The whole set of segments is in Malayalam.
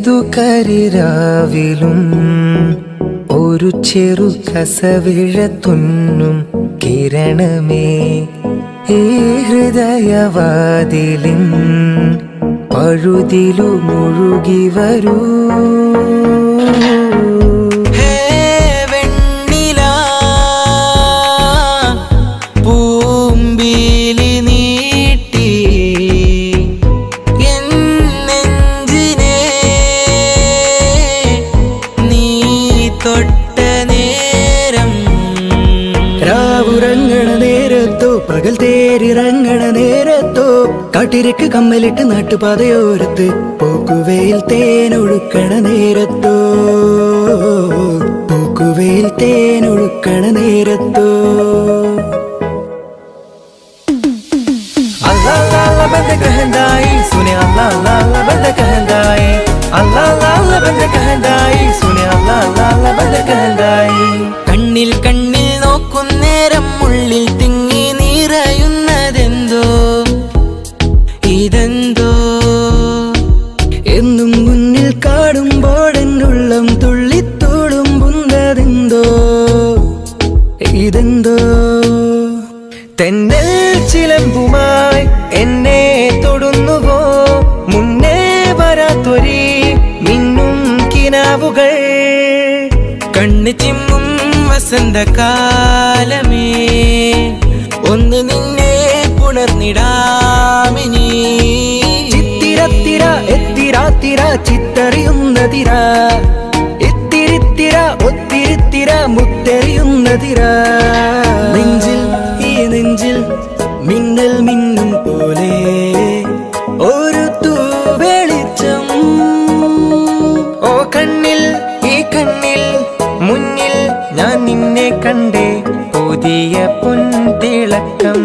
ഏതു കരിരാവിലും ഒരു ചെറു കസവിഴ തുന്നും കിരണമേ ഈ ഹൃദയവാതിലിൻ പഴുതിലു മുഴുകി വരൂ ഹേ വെണ്ണില പൂമ്പിലി നീട്ടി എൻ നെഞ്ചിനെ നീ തൊട്ട നേരം രാവുറങ്ങണ നേരത്തോ പകൽ തേരിറങ്ങണ നേരത്തോ കാട്ടിരക്ക് കമ്മലിട്ട് നാട്ടുപാതയോരത്ത് പോക്കുവയിൽ തേനൊഴുക്കണ നേരത്തോ പോക്കുവയിൽ തേനൊഴുക്കണ നേരത്തോ अल्लाह अल्लाह अल्लाह बंदे कहंदाई सुने अल्लाह अल्लाह अल्लाह बंदे कहंदाई अल्लाह अल्लाह अल्लाह बंदे कहंदाई सुने अल्लाह अल्लाह अल्लाह बंदे कहंदाई കണ്ണിൽ കണ്ണിൽ നോക്കുന്നേരം ഉള്ളിൽ തിങ്ങി നിറയുന്നതെന്തോ ഇതെന്തോ എന്നും മുന്നിൽ കാണുമ്പോഴെന്നുള്ളം തുള്ളിത്തുളുമ്പുന്നതെന്തോ ഇതെന്തോ തെന്നൽ ചിലമ്പുമായി എന്നെ തൊടുന്നുവോ മുന്നേ വരാത്തൊരി മിന്നും കിനാവുകൾ കണ്ണ് ചിമ്മും വസന്തകാലമേ ഒന്ന് നിന്നെ പുണർന്നിടാമിനി ചിത്തിരത്തിര എത്തിരാത്തിര ചിത്തറിയുന്നതിര എത്തിരിത്തിര ഒത്തിരിത്തിര മുത്തെറിയുന്നതിര നെഞ്ചിൽ ഈ നെഞ്ചിൽ മിന്നൽ മിന്നും പോലെ ഒരു തൂവെളിച്ചം ഓ കണ്ണിൽ ഈ കണ്ണിൽ മുന്നിൽ ഞാൻ നിന്നെ കണ്ടേ പുതിയ പൊൻതിളക്കം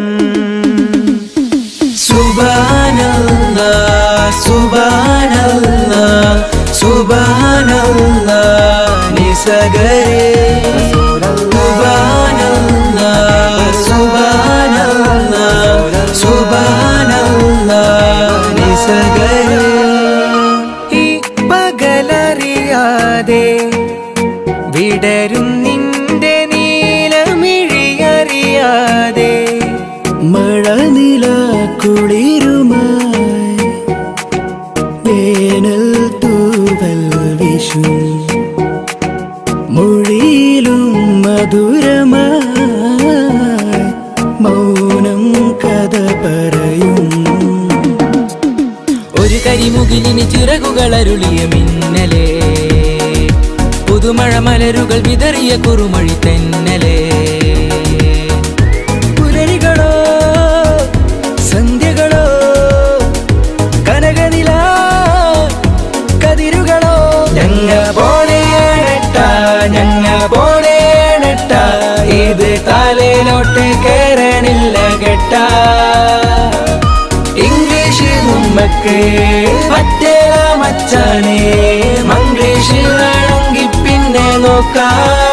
സുബാനല്ലാ സുബാനല്ലാ സുബാനല്ലാ നിസഗരേ സുബാനല്ലാ സുബാനല്ലാ സുബാനല്ലാ നിസഗരേ ഈ പകലറിയാതെ വിടരും നിന്റെ നീലമിഴിയറിയാതെ മഴനില കുളിരുമായി വേനൽ തൂവൽ വിഷു മൊഴിയിലും മധുരമായി മൗനം കഥ പറയും ഒരു കരിമുകിലിന് ചിറകുകൾ അരുളിയ മിന്നലേ പുതുമഴ മലരുകൾ വിതറിയ കുറുമഴി തെന്നലേ പുലരികളോ സന്ധ്യകളോ കനകനില കതിരുകളോ ഞങ്ങ പോണേട്ട ഞങ്ങ പോണേട്ട ഇത് തലയിലോട്ട് കേറണില്ല കേട്ട ഇംഗ്ലീഷ് നമ്മക്ക് പറ്റേല മച്ചാനേ മംഗ്ലീഷ് വേണമെങ്കിൽ പിന്നെ നോക്കാം